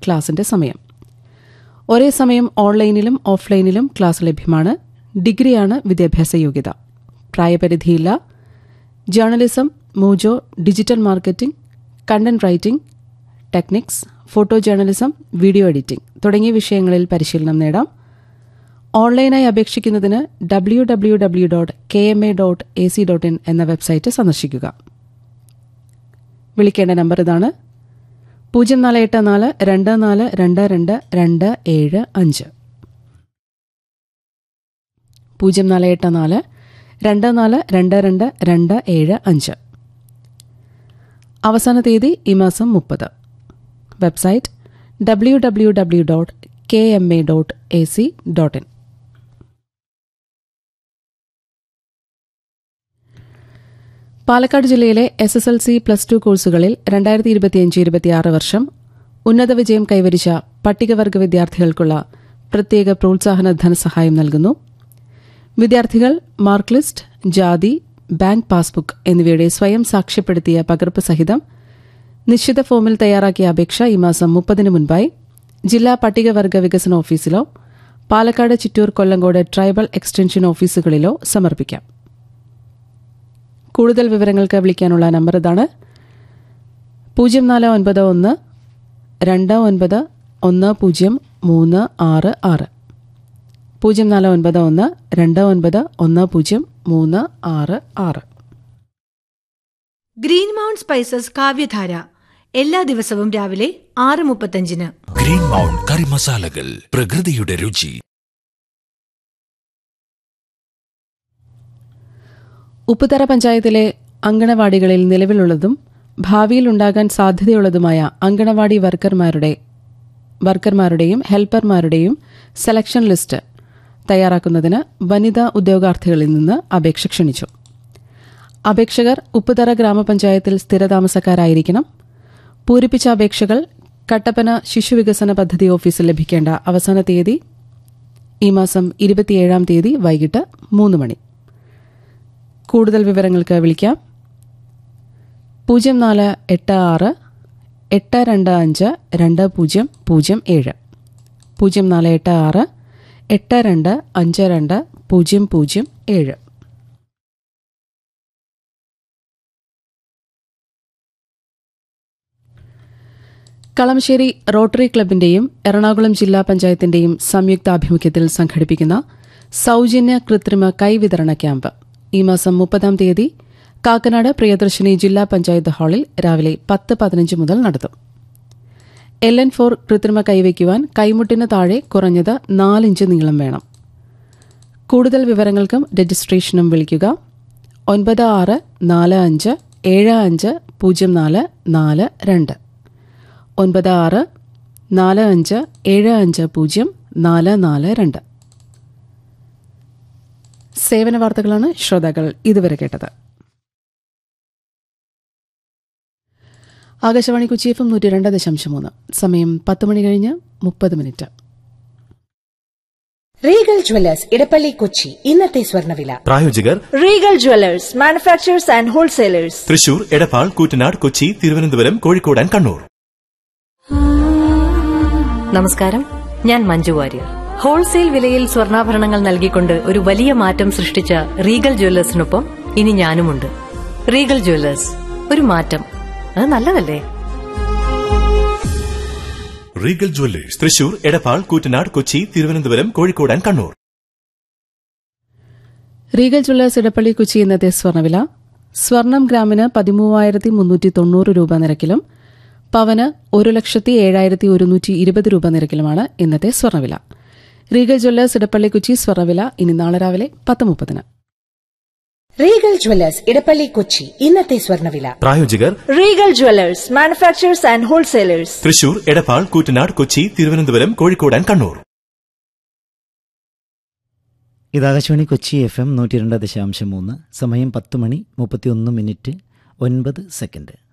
ക്ലാസിന്റെ സമയം ഒരേ സമയം ഓൺലൈനിലും ഓഫ്ലൈനിലും ക്ലാസ് ലഭ്യമാണ് ഡിഗ്രിയാണ് വിദ്യാഭ്യാസ യോഗ്യത പ്രായപരിധിയില്ല ജേർണലിസം മൂജോ digital marketing content writing techniques photo journalism video editing തുടങ്ങിയ വിഷയങ്ങളിൽ പരിശീലനം നേടാം ഓൺലൈനായി അപേക്ഷിക്കുന്നതിന് W W W dot K M A dot A C dot in എന്ന വെബ്സൈറ്റ് സന്ദർശിക്കുക വിളിക്കേണ്ട നമ്പർ ഇതാണ് പൂജ്യം നാല് എട്ട് നാല് രണ്ട് നാല് രണ്ട് രണ്ട് രണ്ട് ഏഴ് അഞ്ച് പൂജ്യം നാല് എട്ട് നാല് രണ്ട് നാല് രണ്ട് രണ്ട് രണ്ട് ഏഴ് അഞ്ച് അവസാന തീയതി ഈ മാസം മുപ്പത് website W W W dot K M A dot A C dot in Palakkad ജില്ലയിലെ S S L C plus two കോഴ്സുകളിൽ രണ്ടായിരത്തി ഇരുപത്തിയഞ്ച് ഇരുപത്തിയാറ് വർഷം ഉന്നത വിജയം കൈവരിച്ച പട്ടികവർഗ വിദ്യാർത്ഥികൾക്കുള്ള പ്രത്യേക പ്രോത്സാഹന ധനസഹായം നൽകുന്നു വിദ്യാർത്ഥികൾ മാർക്ക് ലിസ്റ്റ് ജാതി ബാങ്ക് പാസ്ബുക്ക് എന്നിവയുടെ സ്വയം സാക്ഷ്യപ്പെടുത്തിയ പകർപ്പ് സഹിതം നിശ്ചിത ഫോമിൽ തയ്യാറാക്കിയ അപേക്ഷ ഈ മാസം മുപ്പതിന് മുൻപായി ജില്ലാ പട്ടികവർഗ വികസന ഓഫീസിലോ പാലക്കാട് ചിറ്റൂർ കൊല്ലങ്കോട് ട്രൈബൽ എക്സ്റ്റൻഷൻ ഓഫീസുകളിലോ സമർപ്പിക്കാം കൂടുതൽ വിവരങ്ങൾക്ക് വിളിക്കാനുള്ള നമ്പർ ഇതാണ് പൂജ്യം നാല് ഒൻപത് ഒന്ന് രണ്ട് ഒൻപത് ഒന്ന് പൂജ്യം മൂന്ന് ആറ് ആറ് പൂജ്യം നാല് ഒൻപത് ഒന്ന് രണ്ട് ഒൻപത് ഒന്ന് പൂജ്യം മൂന്ന് ആറ് ആറ് ഗ്രീൻ മൗണ്ട് സ്പൈസസ് കാവ്യധാര എല്ലാ ദിവസവും രാവിലെ ആറ് മുപ്പത്തഞ്ചിന് ഗ്രീൻ മൗണ്ട് കറി മസാലകൾ പ്രകൃതിയുടെ രുചി ഉപ്പുതറ പഞ്ചായത്തിലെ അങ്കണവാടികളിൽ നിലവിലുള്ളതും ഭാവിയിൽ ഉണ്ടാകാൻ സാധ്യതയുള്ളതുമായ അങ്കണവാടി വർക്കർമാരുടെ വർക്കർമാരുടെയും ഹെൽപ്പർമാരുടെയും സെലക്ഷൻ ലിസ്റ്റ് തയ്യാറാക്കുന്നതിന് വനിതാ ഉദ്യോഗാർത്ഥികളിൽ നിന്ന് അപേക്ഷ ക്ഷണിച്ചു അപേക്ഷകർ ഉപ്പുതറ ഗ്രാമപഞ്ചായത്തിൽ സ്ഥിരതാമസക്കാരായിരിക്കണം പൂരിപ്പിച്ച അപേക്ഷകൾ കട്ടപ്പന ശിശുവികസന പദ്ധതി ഓഫീസിൽ ലഭിക്കേണ്ട അവസാന തീയതി ഈ മാസം ഇരുപത്തിയേഴാം തീയതി വൈകിട്ട് മൂന്ന് മണി കൂടുതൽ വിവരങ്ങൾക്ക് വിളിക്കാം പൂജ്യം നാല് എട്ട് ആറ് എട്ട് രണ്ട് അഞ്ച് രണ്ട് പൂജ്യം പൂജ്യം ഏഴ് പൂജ്യം നാല് എട്ട് ആറ് എട്ട് രണ്ട് അഞ്ച് രണ്ട് പൂജ്യം പൂജ്യം ഏഴ് കളമശ്ശേരി റോട്ടറി ക്ലബിന്റെയും എറണാകുളം ജില്ലാ പഞ്ചായത്തിന്റെയും സംയുക്താഭിമുഖ്യത്തിൽ സംഘടിപ്പിക്കുന്ന സൌജന്യ കൃത്രിമ കൈവിതരണ ക്യാമ്പ് ഈ മാസം മുപ്പതാം തീയതി കാക്കനാട് പ്രിയദർശിനി ജില്ലാ പഞ്ചായത്ത് ഹാളിൽ രാവിലെ പത്ത് പതിനഞ്ച് മുതൽ നടത്തും എൽ എൻ ഫോർ കൃത്രിമ കൈവയ്ക്കുവാൻ കൈമുട്ടിന് താഴെ കുറഞ്ഞത് നാലിഞ്ച് നീളം വേണം കൂടുതൽ വിവരങ്ങൾക്കും രജിസ്ട്രേഷനും വിളിക്കുക ഒൻപത് ആറ് നാല് അഞ്ച് ഏഴ് അഞ്ച് പൂജ്യം നാല് നാല് രണ്ട് ഒൻപത് ആറ് നാല് അഞ്ച് ഏഴ് അഞ്ച് പൂജ്യം നാല് നാല് രണ്ട് സേവന വാർത്തകളാണ് ശ്രോതാക്കൾ ഇതുവരെ കേട്ടത് ആകാശവാണി കൊച്ചി എഫ് എം നൂറ്റി രണ്ട് ദശാംശം മൂന്ന് സമയം പത്ത് മണി കഴിഞ്ഞ് മുപ്പത് minute Regal Jewellers Edappally Kochi ഇന്നത്തെ സ്വർണ്ണവില പ്രായോജകർ Regal Jewellers manufacturers and wholesalers Thrissur Edappal Koottanad Kochi Thiruvananthapuram Kozhikode and Kannur നമസ്കാരം ഞാൻ മഞ്ജു വാര്യർ ഹോൾസെയിൽ വിലയിൽ സ്വർണ്ണാഭരണങ്ങൾ നൽകിക്കൊണ്ട് ഒരു വലിയ മാറ്റം സൃഷ്ടിച്ച റീഗൽ ജ്വല്ലേഴ്സിനൊപ്പം ഇനി ഞാനുമുണ്ട് റീഗൽ ജ്വല്ലേഴ്സ് ഒരു മാറ്റം അത് നല്ലതല്ലേ Regal Jewellers Thrissur Edappal Koottanad Kochi Thiruvananthapuram Kozhikode and Kannur Regal Jewellers Edappally Kochi ഇന്നത്തെ സ്വർണ്ണവില സ്വർണം ഗ്രാമിന് പതിമൂവായിരത്തി മുന്നൂറ്റി തൊണ്ണൂറ് രൂപ നിരക്കിലും പവന് ഒരു ലക്ഷത്തി ഏഴായിരത്തി ഒരുന്നൂറ്റി ഇരുപത് രൂപ നിരക്കിലുമാണ് ഇന്നത്തെ സ്വർണ്ണവില റീഗൽ ജ്വല്ലേഴ്സ് ഇടപ്പള്ളി കൊച്ചി സ്വർണ്ണവില ഇനി നാളെ രാവിലെ പത്ത് മുപ്പതിന് റീഗൽ ജ്വല്ലേഴ്സ് ഇടപ്പള്ളി കൊച്ചി ഇന്നത്തെ സ്വർണ്ണവില പ്രായോജകർ Regal Jewellers manufacturers and wholesalers Thrissur Edappal Koottanad Kochi Thiruvananthapuram Kozhikode and Kannur ഇത് ആകാശവാണി കൊച്ചി എഫ് എം നൂറ്റി രണ്ട് ദശാംശം മൂന്ന് സമയം പത്ത് മണി മുപ്പത്തിയൊന്ന് മിനിറ്റ് ഒൻപത് സെക്കൻഡ്